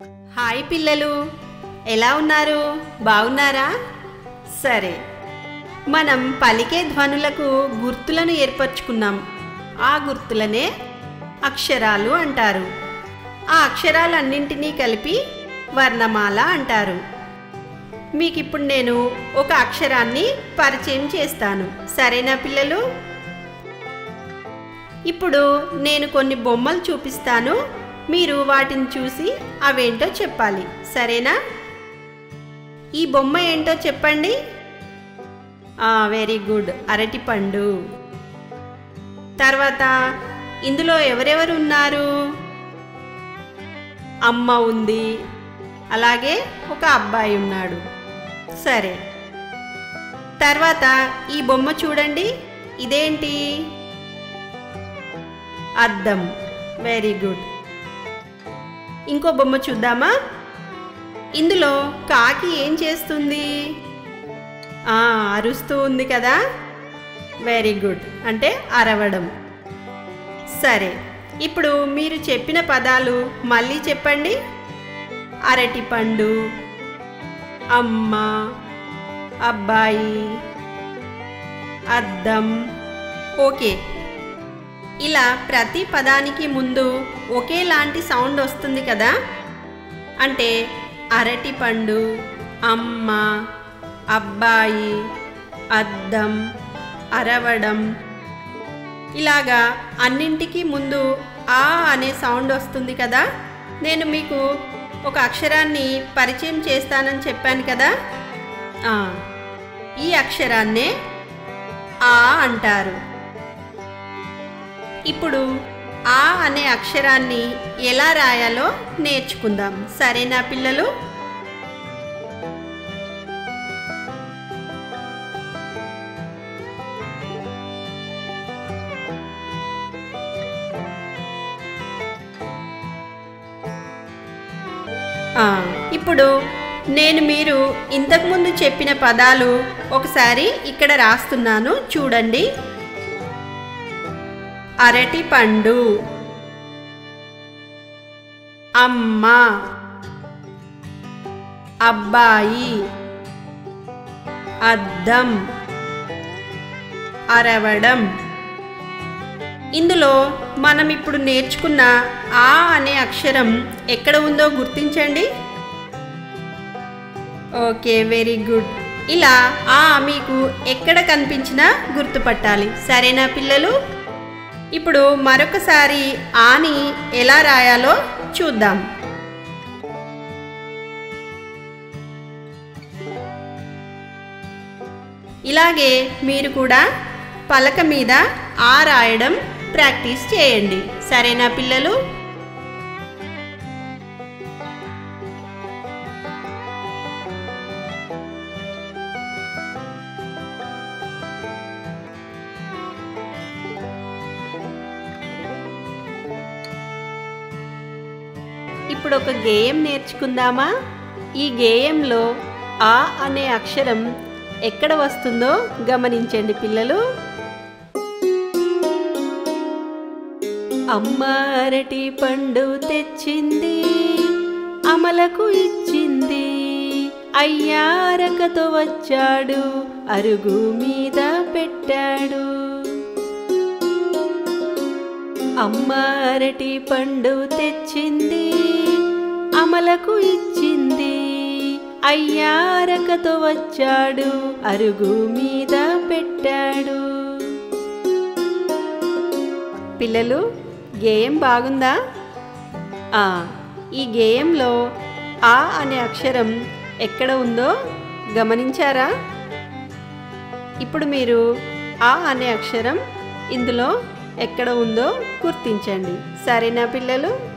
hi పిల్లలు ఎలా ఉన్నారు బాగున్నారా సరే మనం పలికే ధ్వనులకు గుర్తులను ఏర్పరచుకున్నాం ఆ గుర్తులనే అక్షరాలు అంటారు ఆ అక్షరాలన్నింటినీ కలిపి వర్ణమాల అంటారు మీకు ఇప్పుడు నేను ఒక అక్షరాన్ని పరిచయం చేస్తాను సరేనా పిల్లలు ఇప్పుడు నేను కొన్ని బొమ్మలు చూపిస్తాను మీరు వాటిని చూసి అవేంటో చెప్పాలి సరేనా ఈ బొమ్మ ఏంటో చెప్పండి వెరీ గుడ్ అరటిపండు తర్వాత ఇందులో ఎవరెవరు ఉన్నారు అమ్మ ఉంది అలాగే ఒక అబ్బాయి ఉన్నాడు సరే తర్వాత ఈ బొమ్మ చూడండి ఇదేంటి అద్దం వెరీ గుడ్ ఇంకో బొమ్మ చూద్దామా ఇందులో కాకి ఏం చేస్తుంది ఆ, అరుస్తూ ఉంది కదా వెరీ గుడ్ అంటే అరవడం సరే ఇప్పుడు మీరు చెప్పిన పదాలు మళ్ళీ చెప్పండి అరటిపండు అమ్మ అబ్బాయి అద్దం ఓకే ఇలా ప్రతి పదానికి ముందు ఒకేలాంటి సౌండ్ వస్తుంది కదా అంటే అరటిపండు అమ్మ అబ్బాయి అద్దం అరవడం ఇలాగా అన్నింటికి ముందు ఆ అనే సౌండ్ వస్తుంది కదా నేను మీకు ఒక అక్షరాన్ని పరిచయం చేస్తానని చెప్పాను కదా ఆ, ఈ అక్షరాన్నే ఆ అంటారు ఇప్పుడు ఆ అనే అక్షరాన్ని ఎలా రాయాలో నేర్చుకుందాం సరేనా పిల్లలు ఆ, ఇప్పుడు నేను మీరు ఇంతకుముందు చెప్పిన పదాలు ఒకసారి ఇక్కడ రాస్తున్నాను చూడండి అరటి పండు అమ్మ అబ్బాయి అద్దం అరవడం ఇందులో మనం ఇప్పుడు నేర్చుకున్న ఆ అనే అక్షరం ఎక్కడ ఉందో గుర్తించండి ఓకే వెరీ గుడ్ ఇలా ఆ మీకు ఎక్కడ కనిపించినా గుర్తుపట్టాలి సరేనా పిల్లలు ఇప్పుడు మరొకసారి ఆని ఎలా రాయాలో చూద్దాం ఇలాగే మీరు కూడా పలక మీద ఆ రాయడం ప్రాక్టీస్ చేయండి సరేనా పిల్లలు ఇప్పుడు ఒక గేయం నేర్చుకుందామా ఈ గేయంలో ఆ అనే అక్షరం ఎక్కడ వస్తుందో గమనించండి పిల్లలు అమ్మ అరటి పండు తెచ్చింది అమలకు ఇచ్చింది అయ్యారకతో వచ్చాడు అరుగు మీద పెట్టాడు అమ్మ అరటి పండు తెచ్చింది అమలకు ఇచ్చింది అయ్యారకతో వచ్చాడు అరుగు మీద పెట్టాడు పిల్లలు గేయం బాగుందా ఆ, ఈ గేయంలో ఆ అనే అక్షరం ఎక్కడ ఉందో గమనించారా ఇప్పుడు మీరు ఆ అనే అక్షరం ఇందులో ఎక్కడ ఉందో గుర్తించండి సరేనా పిల్లలు